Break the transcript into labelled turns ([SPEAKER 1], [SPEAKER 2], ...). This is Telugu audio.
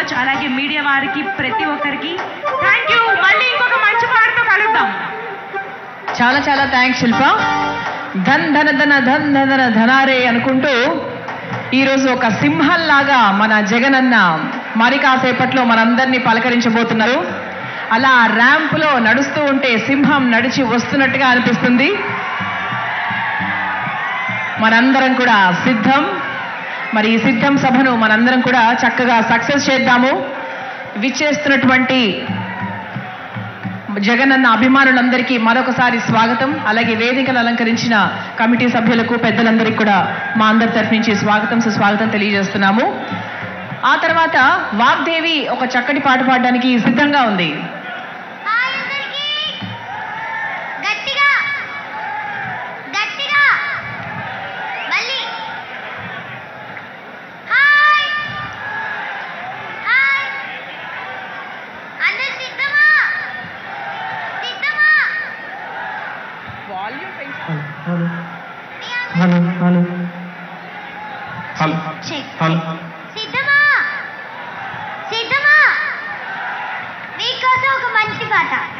[SPEAKER 1] మచ్ అలాగే మీడియా వారికి ప్రతి ఒక్కరికి థ్యాంక్ యూ మళ్ళీ ఇంకొక మంచి పాటతో కలుద్దాం
[SPEAKER 2] చాలా చాలా థ్యాంక్స్ శిల్ప ధన్ ధన ధన ధన్ ధన ధనారే అనుకుంటూ ఈరోజు ఒక సింహంలాగా మన జగనన్న మరి కాసేపట్లో మనందరినీ పలకరించబోతున్నారు అలా ర్యాంప్లో నడుస్తూ ఉంటే సింహం నడిచి వస్తున్నట్టుగా అనిపిస్తుంది మనందరం కూడా సిద్ధం మరి ఈ సిద్ధం సభను మనందరం కూడా చక్కగా సక్సెస్ చేద్దాము విచ్చేస్తున్నటువంటి జగనన్న అభిమానులందరికీ మరొకసారి స్వాగతం అలాగే వేదికలు అలంకరించిన కమిటీ సభ్యులకు పెద్దలందరికీ కూడా మా అందరి తరఫు నుంచి స్వాగతం సుస్వాగతం తెలియజేస్తున్నాము ఆ తర్వాత వాగ్దేవి ఒక చక్కటి పాట పాడడానికి సిద్ధంగా ఉంది
[SPEAKER 3] హాయ్ అందరికీ గట్టిగా గట్టిగా మళ్ళీ హాయ్ హాయ్ అందరు సిద్ధమా సిద్ధమా
[SPEAKER 4] hello hello hello hello
[SPEAKER 3] check
[SPEAKER 4] hello
[SPEAKER 3] సిద్ధమా సిద్ధమా మీకోసం ఒక మంచి పాట